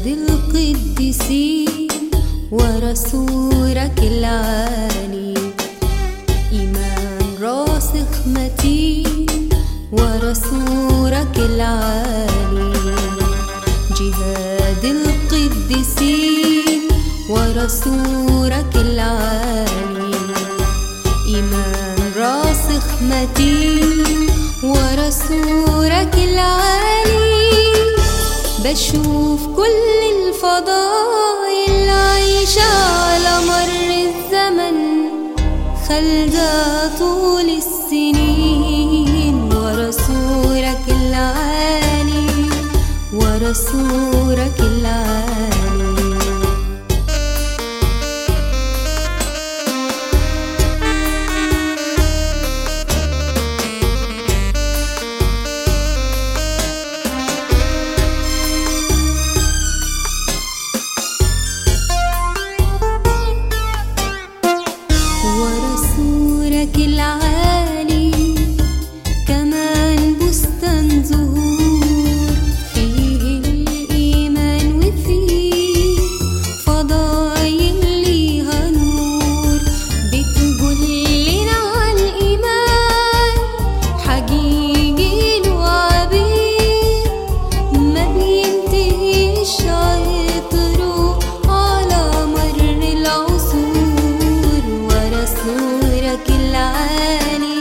جهاد القديسين ورسولك العالي إيمان راسخ متين ورسولك العالي جهاد القديسين ورسولك العالي إيمان راسخ متين ورسولك العالي بشوف كل الفضائل عايشة على مر الزمن خلدة طول السنين ورسولك العالي ورسولك العالي ورسولك العالي كمان بستان زهور فيه الإيمان وفيه فضايل ليها نور بتقولنا على الإيمان حقيقي له عبير ما بينتهيش عطره على مر العصور ورسولك العالي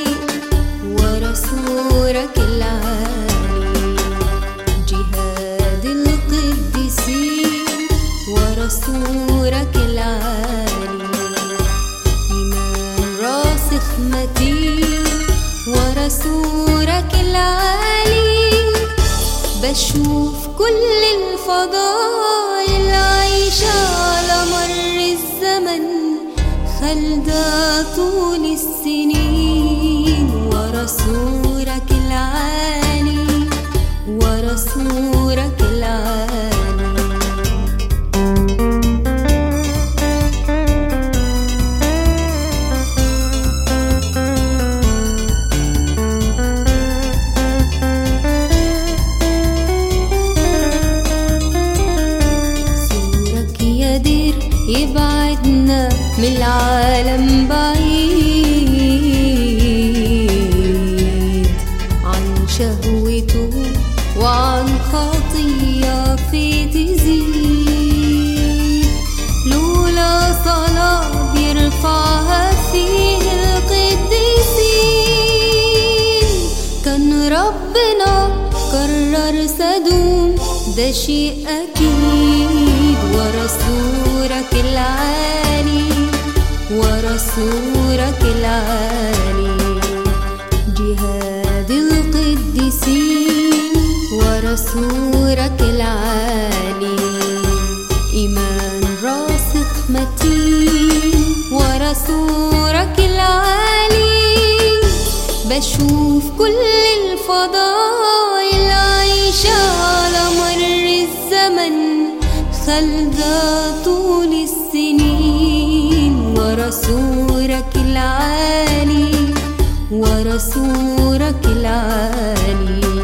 ورسولك العالي جهاد القديسين ورسولك العالي إيمان راسخ متين ورسولك العالي بشوف كل الفضائل عايشة على مر الزمن خلدة طول السنين ورسولك العالي ورسولك العالي سورك يدير يبعدنا من العالم بعيد عن شهوته وعن خطية في تزيد لولا صلاة بيرفعها فيه القديسين كان ربنا قرر سدوم ده شيء أكيد ورسولك العالي ورسولك العالي جهاد القديسين ورسولك العالي إيمان راسخ متين ورسولك العالي بشوف كل الفضائل عايشة على مر الزمن خلدة طول السنين ورسولك العالي ورسولك العالي